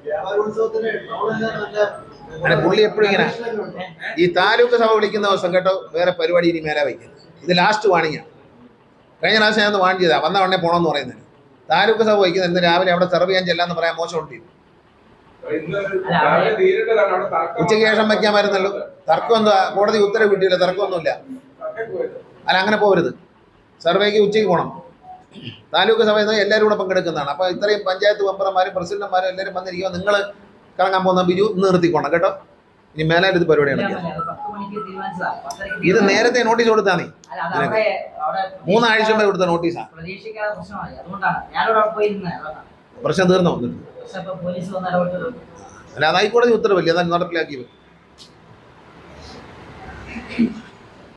വ്യാപാരോത്സവത്തിന് ടൗണിൽ നല്ല അങ്ങനെ പുള്ളി എപ്പോഴും ഇങ്ങനെ ഈ താലൂക്ക് സഭ വിളിക്കുന്ന ദിവസം കേട്ടോ വേറെ പരിപാടി ഇനി മേലെ വയ്ക്കുന്നത് ഇത് ലാസ്റ്റ് വാണിങ്ങാണ് കഴിഞ്ഞ പ്രാവശ്യം ഞാൻ വാൺ ചെയ്താ വന്ന ഉടനെ പോകണമെന്ന് പറയുന്നത് താലൂക്ക് സഭ വയ്ക്കുന്നത് ഇന്ന് രാവിലെ അവിടെ സെർവ് ചെയ്യാൻ ചെല്ലാന്ന് പറയാൻ മോശമുണ്ട് ഇന്ന് രാവിലെ നേരിട്ടതാണ് അവിടെ തർക്കം ഉച്ചയ്ക്ക് ശേഷം വയ്ക്കാമായിരുന്നല്ലോ തർക്കം എന്താ കോടതി ഉത്തരവ് കിട്ടിയില്ല തർക്കമൊന്നുമില്ല തർക്കം പോയത്. അല്ല അങ്ങനെ പോകരുത് സർവേക്ക് ഉച്ചയ്ക്ക് പോകണം താലൂക്ക് സഭയിൽ നിന്ന് എല്ലാവരും കൂടെ പങ്കെടുക്കുന്നതാണ് അപ്പോൾ ഇത്രയും പഞ്ചായത്ത് മെമ്പർമാരും പ്രസിഡന്റുമാരും എല്ലാവരും വന്നിരിക്കുമ്പോൾ നിങ്ങൾ കറങ്ങാൻ പോകുന്ന ബിജു ഇന്ന് നിർത്തിക്കോണം കേട്ടോ ഇനി മേലാൽ ഇത് പരിപാടി ഇല്ല, നടക്കുക അത് പത്ത് മണിക്ക് തീരുമാനിച്ചതാ. പത്തരയ്ക്ക് ഇത് തീരുമാനിച്ചതാ. നേരത്തെ നോട്ടീസ് കൊടുത്താൽ നീ അല്ല, അത് അവിടെ- അവിടെ മൂന്നാഴ്ച മുമ്പേ കൊടുത്ത നോട്ടീസാണ് പ്രതീക്ഷിക്കാതെ പ്രശ്നമായി അതുകൊണ്ടാണ് ഞാനിവിടെ അവിടെ പോയിരുന്നത് അതാണ് പ്രശ്നം തീർന്നോ എന്നിട്ട് പക്ഷെ ഇപ്പൊ പോലീസ് വന്ന് ഇടപെട്ടത് അല്ല അത് ഹൈക്കോടതി ഉത്തരവല്ലേ എന്നാൽ നടപ്പിലാക്കി